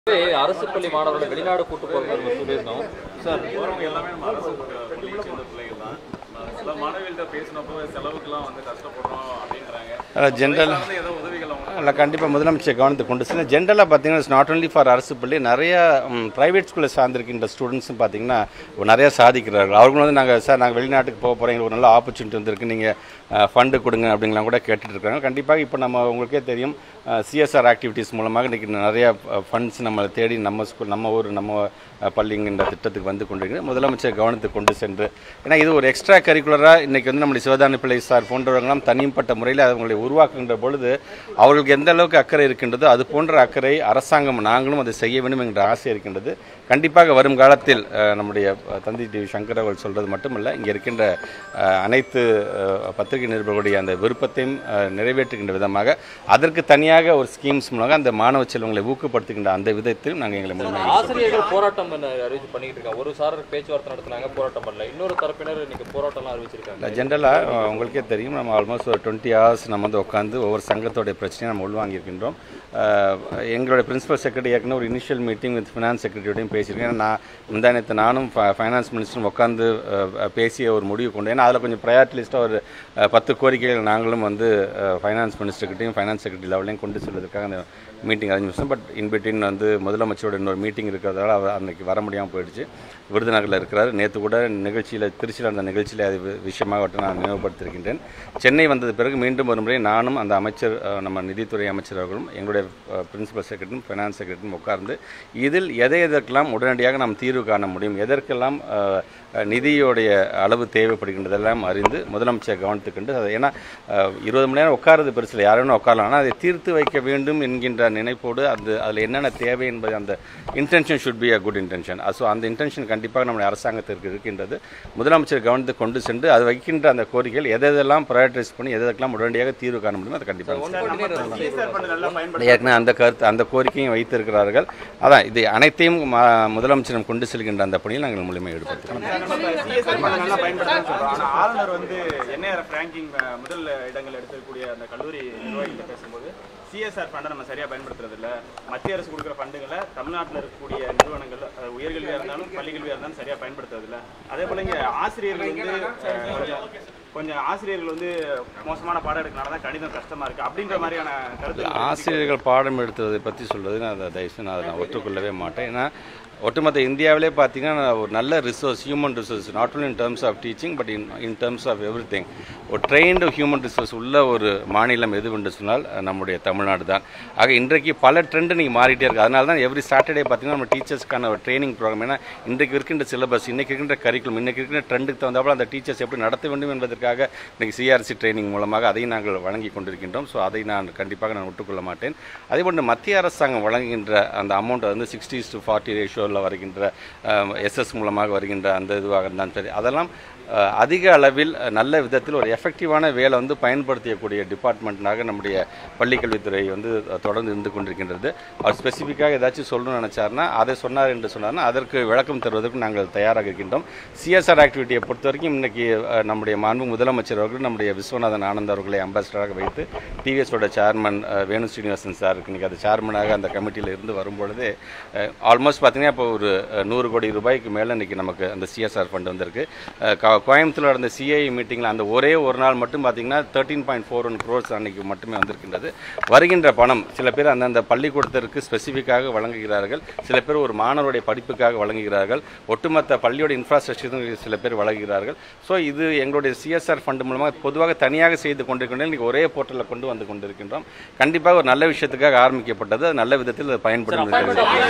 அரசு பள்ளி மாணவர்களை வெளிநாடு கூட்டு போகிறது நம்ம சொல்லியிருந்தோம் சார் போகிறவங்க எல்லாமே நம்ம அரசு பள்ளியை சேர்ந்த பிள்ளைகள் தான் நான் சில மாணவிகள்கிட்ட பேசினப்போ செலவுக்குலாம் வந்து கஷ்டப்படுறோம் அப்படின்றாங்க ஜென்ரல் வந்து ஏதோ உதவிகள் அவங்க இல்லை கண்டிப்பாக முதலமைச்சர் கவனத்துக்கு கொண்டு செல்ல ஜென்ரலாக பார்த்தீங்கன்னா நாட் ஒன்லி ஃபார் அரசு பள்ளி நிறைய ப்ரைவேட் ஸ்கூலில் சார்ந்திருக்கின்ற ஸ்டூடெண்ட்ஸும் பார்த்தீங்கன்னா நிறைய சாதிக்கிறார்கள் அவர்களும் வந்து நாங்கள் சார் நாங்கள் வெளிநாட்டுக்கு போக போகிறோம் எங்களுக்கு ஒரு நல்ல ஆப்பர்ச்சுனிட்டி வந்திருக்கு நீங்கள் ஃபண்டு கொடுங்க அப்படிங்கலாம் கூட கேட்டுட்டு இருக்காங்க கண்டிப்பாக இப்போ நம்ம உங்களுக்கே தெரியும் சிஎஸ்ஆர் ஆக்டிவிட்டீஸ் மூலமாக இன்றைக்கி நிறைய ஃபண்ட்ஸ் நம்ம தேடி நம்ம ஸ்கூல் நம்ம ஊர் நம்ம அஹ், பள்ளிங்கிற திட்டத்துக்கு வந்து கொண்டிருக்கிறது முதலமைச்சர் கவனத்துக்கு கொண்டு சென்று ஏன்னா இது ஒரு எக்ஸ்ட்ரா கரிக்குலராக இன்றைக்கி வந்து நம்முடைய சிவதானி பிள்ளை சார் போன்றவர்களாம் தனிப்பட்ட முறையில் அவங்களை உருவாக்குகின்ற பொழுது அவர்களுக்கு எந்த அளவுக்கு அக்கறை இருக்கின்றதோ அது போன்ற அக்கறை அரசாங்கம் நாங்களும் அதை செய்ய வேண்டும் என்ற ஆசை இருக்கின்றது கண்டிப்பாக வரும் காலத்தில் அஹ், நம்முடைய அஹ், தந்தி டி சங்கர் அவர்கள் சொல்றது மட்டுமல்ல இங்கே இருக்கின்ற அஹ், அனைத்து அஹ், பத்திரிகை நிருபர்களுடைய அந்த விருப்பத்தையும் அஹ், நிறைவேற்றுகின்ற விதமாக அதற்கு தனியாக ஒரு ஸ்கீம்ஸ் மூலமாக அந்த மாணவ செல்வங்களை ஊக்கப்படுத்துகின்ற அந்த விதத்தில் நாங்கள் எங்களை முழுமையாக ஆசிரியர்கள் போராட்டம் என்ன அறிவிச்சு பண்ணிட்டு இருக்காங்க ஒரு சாரர் பேச்சுவார்த்தை நடத்துனாங்க போராட்டம் பண்ணல இன்னொரு தரப்பினர் இன்னைக்கு போராட்டம்லாம் அறிவிச்சிருக்காங்க ஜென்ரலாக உங்களுக்கே தெரியும் நம்ம ஆல்மோஸ்ட் ஒரு டுவெண்ட்டி ஹவர்ஸ் நம்ம வந்து உட்காந்து ஒவ்வொரு சங்கத்தோடைய பிரச்சனையை நம்ம உள்வாங்கியிருக்கின்றோம் அஹ், எங்களுடைய பிரின்சிபல் செக்ரட்டரி ஏற்கனவே ஒரு இனிஷியல் மீட்டிங் வித் ஃபினான்ஸ் செக்ரட்டரியோடையும் பேசியிருக்கேன் ஏன்னா நான் முந்தானத்து நானும் ஃபைனான்ஸ் மினிஸ்டரும் உட்காந்து அஹ், பேசிய ஒரு முடிவு கொண்டு ஏன்னா அதில் கொஞ்சம் ப்ரையாரிட்டி லிஸ்ட்டாக ஒரு அஹ், பத்து கோரிக்கைகள் நாங்களும் வந்து ஃபைனான்ஸ் மினிஸ்டர்கிட்டையும் ஃபைனான்ஸ் செக்ரட்டரி லெவலையும் கொண்டு செல்வதற்காக அந்த மீட்டிங் அரேஞ்ச் பண்ணோம் பட் இன்பிட்வீன் வந்து முதலமைச்சரோட இன்னொரு மீட்டிங் இருக்கிறதால அவர் அன்னைக்கு வர முடியாமல் போயிடுச்சு விருதுநகரில் இருக்கிறார் நேற்று கூட நிகழ்ச்சியில் திருச்சியில் அந்த நிகழ்ச்சியில் அது வி- விஷயமாக அவற்றை நான் நினைவுபடுத்தியிருக்கின்றேன் சென்னை வந்தது பிறகு மீண்டும் ஒரு முறை நானும் அந்த அமைச்சர் அஹ், நம்ம நிதித்துறை அமைச்சர் அவர்களும் எங்களுடைய பிரின்சிபல் செக்ரட்டரியும் ஃபைனான்ஸ் செக்ரட்டரியும் உட்கார்ந்து இதில் எதை எதற்கெல்லாம் உடனடியாக நாம் தீர்வு காண முடியும் எதற்கெல்லாம் அஹ், அஹ், நிதியோடைய அளவு தேவைப்படுகின்றதெல்லாம் அறிந்து முதலமைச்சர் கவனித்துக்கொண்டு அதை ஏன்னா அஹ், இருபது மணி நேரம் உட்கார்றது பெருசில் யாரும் உட்காரலாம் ஆனால் அதை தீர்த்து வைக்க வேண்டும் என்கின்ற நினைப்போடு அது அதில் என்னென்ன தேவை என்பது அந்த intention should be a good intention so அந்த இன்டென்ஷன் கண்டிப்பாக நம்முடைய அரசாங்கத்திற்கு இருக்கின்றது முதலமைச்சர் கவனத்துக்கு கொண்டு சென்று அது வைக்கின்ற அந்த கோரிக்கைகள் எதை எதெல்லாம் ப்ரையாரிட்டைஸ் பண்ணி எதை எதெல்லாம் உடனடியாக தீர்வு காண முடியுமோ அதை கண்டிப்பாக சிஎஸ்ஆர் ஃபண்ட் நல்லா பயன்படுத்த ஏற்கனவே அந்த கருத்து அந்த கோரிக்கையும் வைத்திருக்கிறார்கள் அதான் இது அனைத்தையும் ம- முதலமைச்சரிடம் கொண்டு செல்கின்ற அந்த பணியில் நாங்கள் முழுமையாக ஈடுபடுத்துகிறோம் சிஎஸ்ஆர் ஃபண்ட் நல்லா பயன்படுத்தணும்னு சொல்றோம் ஆனால் ஆளுநர் வந்து என்ஐஆர்எஃப் ரேங்கிங் முதல் இடங்கள் எடுத்திருக்கக்கூடிய அந்த கல்லூரி நிர்வாகிகிட்ட பேசும்போது சிஎஸ்ஆர் ஃபண்டை நம்ம சரியா பயன்படுத்துறது இல்ல மத்திய அரசு கொடுக்குற ஃபண்டுகளை தமிழ்நாட்டில் இருக்கக்கூடிய நிறுவனங்கள் அது உயர்கல்வியா இருந்தாலும் பள்ளிக்கல்வியா இருந்தாலும் சரியா பயன்படுத்துறது இல்ல அதே போல இங்க ஆசிரியர்கள் வந்து அஹ், கொஞ்சம் கொஞ்சம் ஆசிரியர்கள் வந்து மோசமான பாடம் எடுக்கனால தான் கணிதம் கஷ்டமா இருக்கு அப்படின்ற மாதிரியான கருத்து ஆசிரியர்கள் பாடம் எடுத்ததை பற்றி சொல்றது நான் அதை தயவுசெய்து நான் அதை நான் ஒத்துக்கொள்ளவே மாட்டேன் ஏன்னா ஒட்டுமொத்த இந்தியாவிலே பார்த்தீங்கன்னா ஒரு நல்ல resource human resource not only in terms of teaching but in in terms of everything ஒரு ட்ரெயின்டு ஹியூமன் ரிசோர்ஸ் உள்ள ஒரு மாநிலம் எது என்று சொன்னால் அஹ், நம்முடைய தமிழ்நாடு தான் ஆக இன்றைக்கு பல ட்ரெண்டு நீங்கள் மாறிட்டே இருக்கு அதனால தான் எவ்ரி சாட்டர்டே பார்த்தீங்கன்னா நம்ம டீச்சர்ஸ்க்கான ஒரு ட்ரைனிங் ப்ரோக்ராம் ஏன்னா இன்றைக்கு இருக்கின்ற சிலபஸ் இன்னைக்கு இருக்கின்ற கரிக்குலம் இன்னைக்கு இருக்கின்ற ட்ரெண்டுக்கு தகுந்தாப்புல அந்த டீச்சர்ஸ் எப்படி நடத்த வேண்டும் என்பதற்காக இன்னைக்கு சிஆர்சி ட்ரைனிங் மூலமாக அதையும் நாங்கள் வழங்கி கொண்டிருக்கின்றோம் ஸோ அதை நான் கண்டிப்பாக நான் விட்டுக்கொள்ள மாட்டேன் அதே போன்று மத்திய அரசாங்கம் வழங்குகின்ற அந்த அமௌண்ட் வந்து சிக்ஸ்டி டு ஃபார்ட்டி ரேஷியோவில் வருகின்ற எஸ்எஸ் மூலமாக வருகின்ற அந்த இதுவாக இருந்தாலும் சரி அதெல்லாம் அஹ், அதிக அளவில் அஹ், நல்ல விதத்தில் ஒரு எஃபெக்டிவான வேலை வந்து பயன்படுத்தக்கூடிய டிபார்ட்மெண்ட்னாக நம்முடைய பள்ளிக்கல்வித்துறை வந்து அஹ், தொடர்ந்து இருந்து கொண்டிருக்கின்றது அவர் ஸ்பெசிஃபிக்காக ஏதாச்சும் சொல்லணும்னு நினைச்சாருன்னா அதை சொன்னார் என்று சொன்னார்னா அதற்கு விளக்கம் தருவதற்கு நாங்கள் தயாராக இருக்கின்றோம் சிஎஸ்ஆர் ஆக்டிவிட்டியை பொறுத்த வரைக்கும் இன்னைக்கு அஹ், நம்முடைய மாண்பு முதலமைச்சர் அவர்கள் நம்முடைய விஸ்வநாதன் ஆனந்த் அவர்களை அம்பாசிடராக வைத்து டிவிஎஸோட சேர்மன் அஹ், வேணு ஸ்ரீனிவாசன் சார் இருக்கு இன்னைக்கு அது சேர்மனாக அந்த கமிட்டியில் இருந்து வரும்பொழுது ஆல்மோஸ்ட் பார்த்தீங்கன்னா இப்போ ஒரு அஹ், நூறு கோடி ரூபாய்க்கு மேலே இன்னைக்கு நமக்கு அந்த சிஎஸ்ஆர் ஃபண்ட் வந்திருக்கு அஹ், கோ- கோயம்புத்தூர்ல நடந்த சிஐ மீட்டிங்கில் அந்த ஒரே ஒரு நாள் மட்டும் பார்த்தீங்கன்னா thirteen point four one crores அன்னைக்கு மட்டுமே வந்திருக்கின்றது வருகின்ற பணம் சில பேர் அந்தந்த பள்ளிக்கூடத்திற்கு ஸ்பெசிஃபிக்காக வழங்குகிறார்கள் சில பேர் ஒரு மாணவருடைய படிப்புக்காக வழங்குகிறார்கள் ஒட்டுமொத்த பள்ளியோட இன்ஃப்ராஸ்ட்ரக்சர் சில பேர் வழங்குகிறார்கள் ஸோ இது எங்களுடைய சிஎஸ்ஆர் ஃபண்ட் மூலமாக பொதுவாக தனியாக செய்து கொண்டிருக்கின்ற இன்னைக்கு ஒரே போர்ட்டலில் கொண்டு வந்து கொண்டிருக்கின்றோம் கண்டிப்பாக ஒரு நல்ல விஷயத்துக்காக ஆரம்பிக்கப்பட்டது அது நல்ல விதத்தில் அது பயன்படும் என்று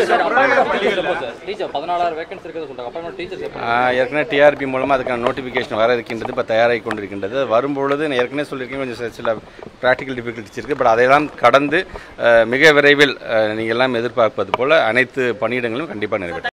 தெரிவித்துக் டீச்சர் பதினாலாயிரம் வேகன்சி இருக்கிறது சொல்றாங்க அப்பாயின்மெண்ட் டீச்சர்ஸ் ஆஹ் ஏற்கனவே டிஆர்பி மூலமாக அதுக்கான நோட்டிஃபிகேஷன் வர இருக்கின்றது இப்போ தயாராகி கொண்டிருக்கின்றது வரும்பொழுது நான் ஏற்கனவே சொல்லியிருக்கேன் கொஞ்சம் சில- சில ப்ராக்டிக்கல் டிஃபிகல்ட்டிஸ் இருக்குது பட் அதையெல்லாம் கடந்து ஆஹ் மிக விரைவில் ஆஹ் நீங்கள் எல்லாம் எதிர்பார்ப்பது போல அனைத்து பணியிடங்களும் கண்டிப்பாக நிறைவேற்றும்